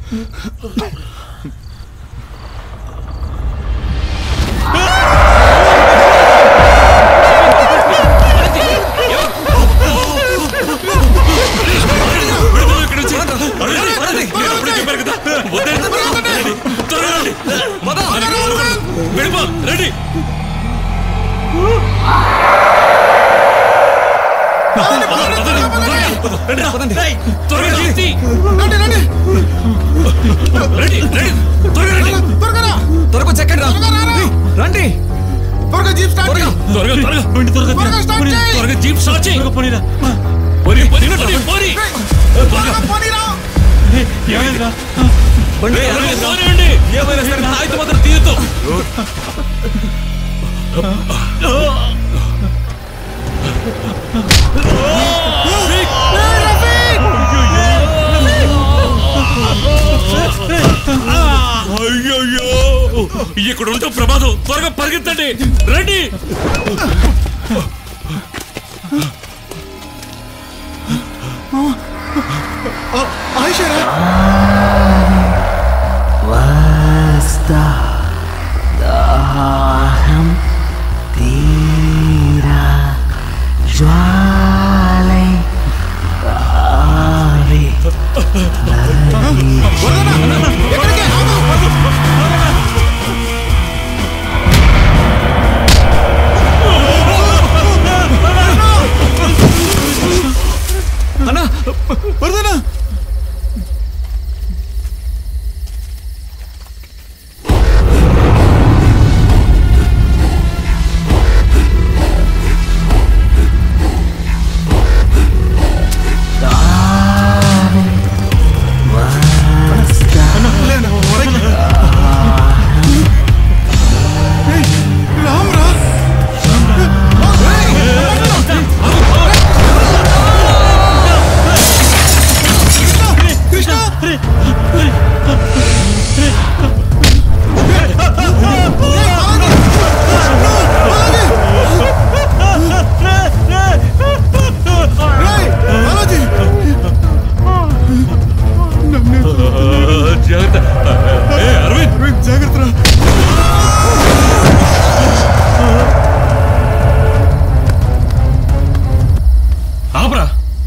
వెళ్ళిపో రెడీ త్వరగా Keerthi ready ready త్వరగా రెడీ త్వరగా చెక్కండి రా రండి త్వరగా జీప్ స్టార్ట్ త్వరగా త్వరగా త్వరగా బండి త్వరగా త్వరగా స్టార్ట్ పోనీ, చేయి. త్వరగా జీప్ స్టార్ట్ చేయి పోనీరా పోనీ పోనీ పోనీ పోనీ త్వరగా పోనీరా బండి పోనీయండి ఏమైనా సరే నా అయితే మాత్రం తీయద్దు అయ్యయ్యో ఇక్కడ ఉంటే ప్రమాదం త్వరగా పరిగెత్తండి రండి ఆయిషారా వస్తా దాహం తీరా జ్వాలై ఆరి ఎక్కడికి ఆగు. అన్నా వరదనా రామ్ రా కృష్ణ జాగ్రత్త ఏ అరవింద్ జాగ్రత్త రా ఆపరా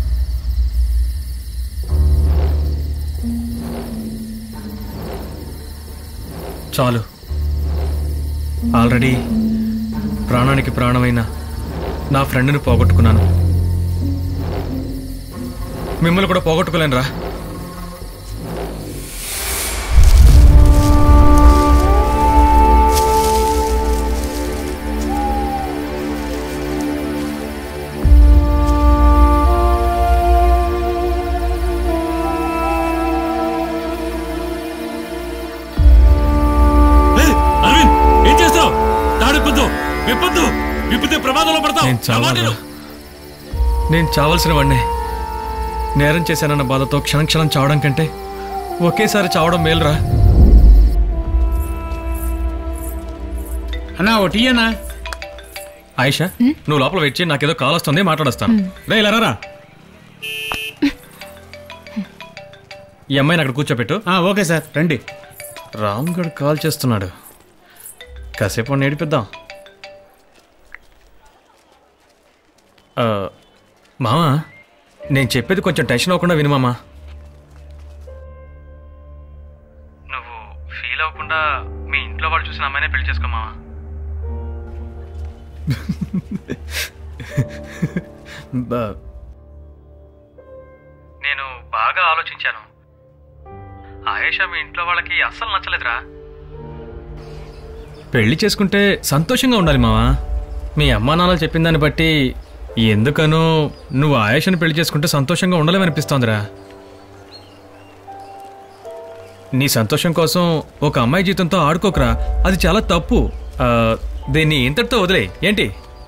చాలు ఆల్రెడీ ప్రాణానికి ప్రాణమైన నా ఫ్రెండ్ని పోగొట్టుకున్నాను మిమ్మల్ని కూడా పోగొట్టుకోలేనురా అరవింద్ ఏం చేస్తావు తాడిపోద్దు విప్పొద్దు విప్పితే ప్రమాదంలో పడతావు నేను చావాలా? నేను చావాల్సిన వాడినే నేరం చేశానన్న బాధతో క్షణం క్షణం చావడం కంటే ఒకేసారి చావడం మేలురా అన్నా ఓ టీ అన్నా ఆయిషా నువ్వు లోపల వెయిట్ చేయి నాకేదో కాల్ వస్తుంది మాట్లాడొస్తాను రే ఇలా రారా ఈ అమ్మాయిని అక్కడ కూర్చోపెట్టు ఆ, ఓకే సార్ రండి రామ్ గడ్ కాల్ చేస్తున్నాడు కాసేపు వాడిని ఏడిపిద్దాం ఆ, మామా నేను చెప్పేది కొంచెం టెన్షన్ అవ్వకుండా విను మామా నువ్వు ఫీల్ అవ్వకుండా మీ ఇంట్లో వాళ్ళు చూసిన అమ్మాయినే పెళ్లి చేసుకో మామా బ- నేను బాగా ఆలోచించాను ఆయేషా మీ ఇంట్లో వాళ్ళకి అస్సలు నచ్చలేదురా పెళ్లి చేసుకుంటే సంతోషంగా ఉండాలి మావా మీ అమ్మా నాన్నలు చెప్పిన దాన్ని బట్టి ఎందుకనో నువ్వు ఆయేషను పెళ్లి చేసుకుంటే సంతోషంగా ఉండలేమనిపిస్తోందిరా నీ సంతోషం కోసం ఒక అమ్మాయి జీవితంతో ఆడుకోకరా అది చాలా తప్పు ఆ, దీన్ని ఇంతటితో వదిలే ఏంటి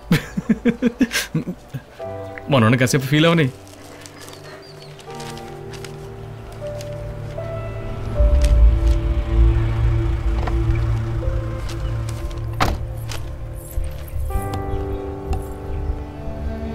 మనోని కాసేపు ఫీల్ అవని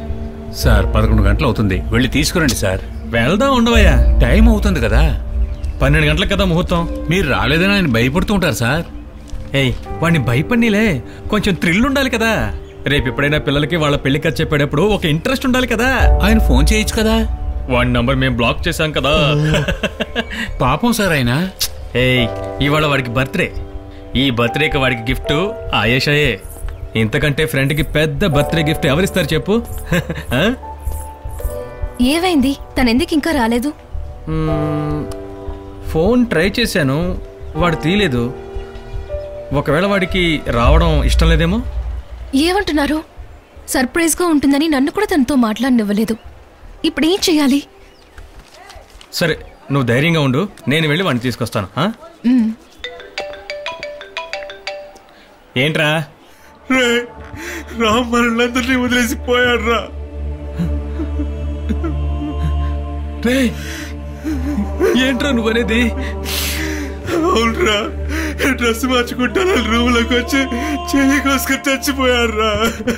సార్ పదకొండు గంటలు అవుతుంది వెళ్ళి తీసుకురండి సార్ వెళ్దాం ఉండవయ్యా టైం అవుతుంది కదా పన్నెండు గంటలకు కదా ముహూర్తం మీరు రాలేదని ఆయన భయపడుతూ ఉంటారు సార్ ఏయ్ వాడిని భయపడినిలే కొంచెం థ్రిల్ ఉండాలి కదా రేపు ఎప్పుడైనా పిల్లలకి వాళ్ళ పెళ్లి ఖర్చు చెప్పేటప్పుడు ఒక ఇంట్రెస్ట్ ఉండాలి కదా ఆయన ఫోన్ చేయొచ్చు కదా వాడి నంబర్ మేము బ్లాక్ చేశాం కదా పాపం సార్ ఆయన ఏయ్ ఇవాళ వాడికి బర్త్డే ఈ బర్త్డేకి వాడికి గిఫ్ట్ ఆయేషాయే ఇంతకంటే ఫ్రెండ్కి పెద్ద బర్త్డే గిఫ్ట్ ఎవరిస్తారు చెప్పు ఆ? ఏవైంది తనెందుకు ఇంకా రాలేదు మ్మ్, ఫోన్ ట్రై చేశాను వాడు తీయలేదు ఒకవేళ వాడికి రావడం ఇష్టం లేదేమో ఏమంటున్నారు సర్ప్రైజ్గా ఉంటుందని నన్ను కూడా తనతో మాట్లాడనివ్వలేదు ఇప్పుడు ఏం చేయాలి సరే నువ్వు ధైర్యంగా ఉండు నేను వెళ్ళి వాడిని తీసుకొస్తాను ఆ? మ్, ఏంట్రా రామ్ మనల్ని వదిలేసి పోయాడు రా రేయ్, ఏంట్రా నువ్వనేది అవునరా డ్రెస్ మార్చుకుంటాను రూమ్ లోకి వచ్చి చెయ్యి కోసుకొని చచ్చిపోయాడు రా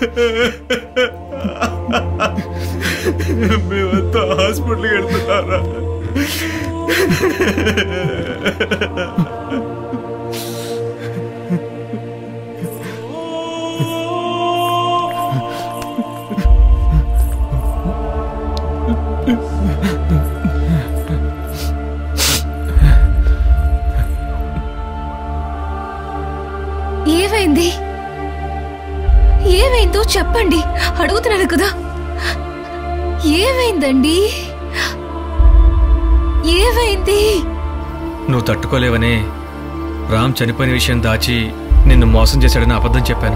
మేమంతా హాస్పిటల్కి వెళ్తున్నారా ఏమైంది ఏమైందో చెప్పండి అడుగుతున్నాను కదా ఏమైందండి ఏమైంది నువ్వు తట్టుకోలేవనే రామ్ చనిపోయిన విషయం దాచి నిన్ను మోసం చేశాడని అబద్ధం చెప్పాను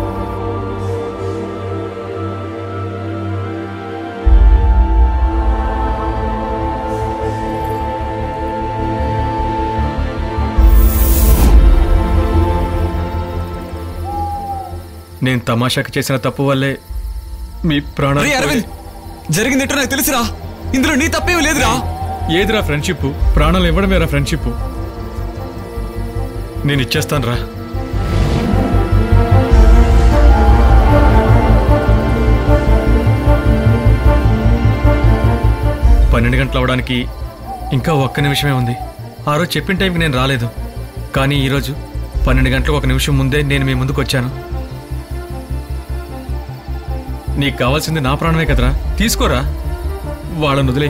నేను తమాషాకి చేసిన తప్పు వల్లే మీ ప్రాణాలు రే అరవింద్ జరిగిందేంటో నాకు తెలుసురా ఇందులో నీ తప్పేం లేదురా ఏదిరా ఫ్రెండ్షిప్ ప్రాణాలు ఇవ్వడమేరా ఫ్రెండ్షిప్ నేను ఇచ్చేస్తాను రా పన్నెండు గంటలు అవడానికి ఇంకా ఒక్క నిమిషమే ఉంది ఆ రోజు చెప్పిన టైంకి నేను రాలేదు కానీ ఈరోజు పన్నెండు గంటలకు ఒక నిమిషం ముందే నేను మీ ముందుకు వచ్చాను నీకు కావాల్సింది నా ప్రాణమే కదరా తీసుకోరా వాళ్ళని వదిలే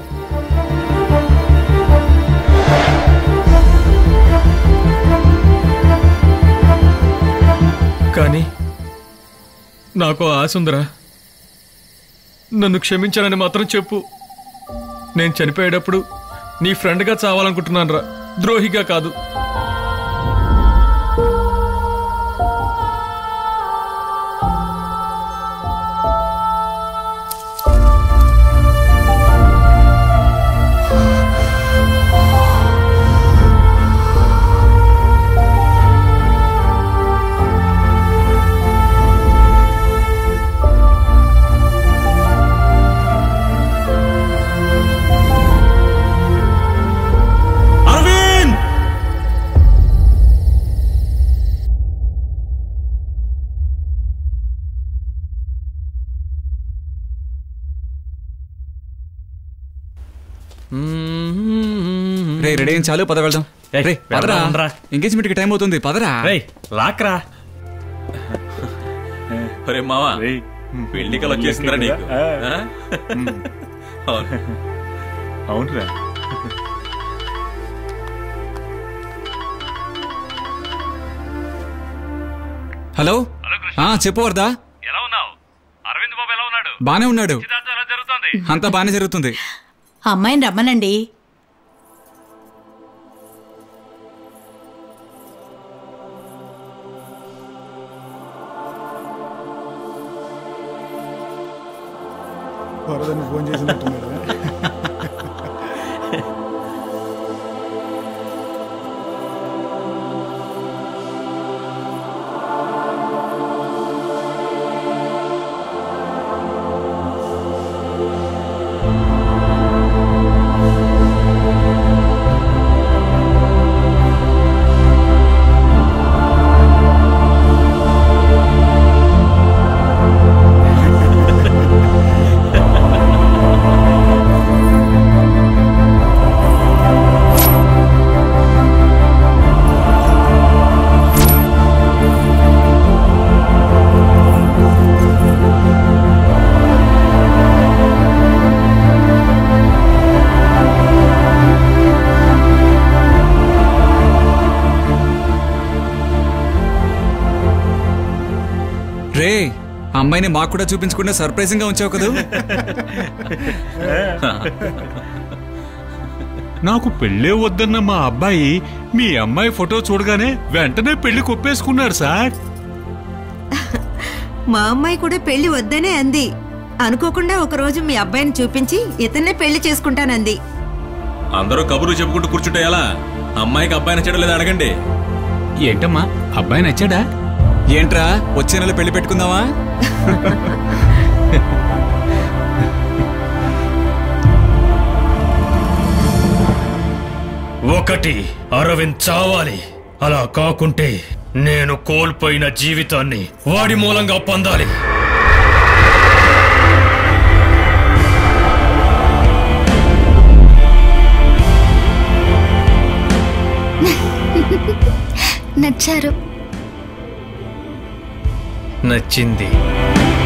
కానీ నాకు ఆశ ఉందిరా నన్ను క్షమించానని మాత్రం చెప్పు నేను చనిపోయేటప్పుడు నీ ఫ్రెండ్గా చావాలనుకుంటున్నాను రా ద్రోహిగా కాదు అరవింద్ రే రెడీ అయిన చాలు పద వెళ్దాం ఏయ్, రే పదరా వెళ్దాం రా. ఎంగేజ్మెంట్ కి టైం అవుతుంది పదరా రేయ్ లాక్రా ఒరే మావా పెళ్లి కల వచ్చేసిందిరా నీకు ఆ? అవును అవునరా హలో ఆ చెప్పు వరదా ఎలా ఉన్నావు అరవింద్ బాబు ఎలా ఉన్నాడు బానే ఉన్నాడు ఎలా జరుగుతుంది అంతా బానే జరుగుతుంది అమ్మాయిని రమ్మనండి వరదని ఫోన్ చేసినట్టున్నాడు రే అమ్మాయిని మాకు కూడా చూపించకుండా సర్ప్రైజింగ్ గా ఉంచావు కదా నాకు పెళ్ళే వద్దన్న మా అబ్బాయి మీ అమ్మాయి ఫోటో చూడగానే వెంటనే పెళ్లి కొప్పేసుకున్నాడు సార్ మా అమ్మాయి కూడా పెళ్లి వద్దనే అంది అనుకోకుండా ఒకరోజు మీ అబ్బాయిని చూపించి ఇతన్నే పెళ్లి చేసుకుంటానంది అందరూ కబుర్లు చెప్పుకుంటూ కూర్చుంటే ఎలా అమ్మాయికి అబ్బాయి నచ్చడం లేదా అడగండి ఏంటమ్మా అబ్బాయి నచ్చాడా ఏంట్రా వచ్చే నెల పెళ్లి పెట్టుకుందావా ఒకటి అరవింద్ చావాలి అలా కాకుంటే నేను కోల్పోయిన జీవితాన్ని వాడి మూలంగా పొందాలి నచ్చారు నచ్చింది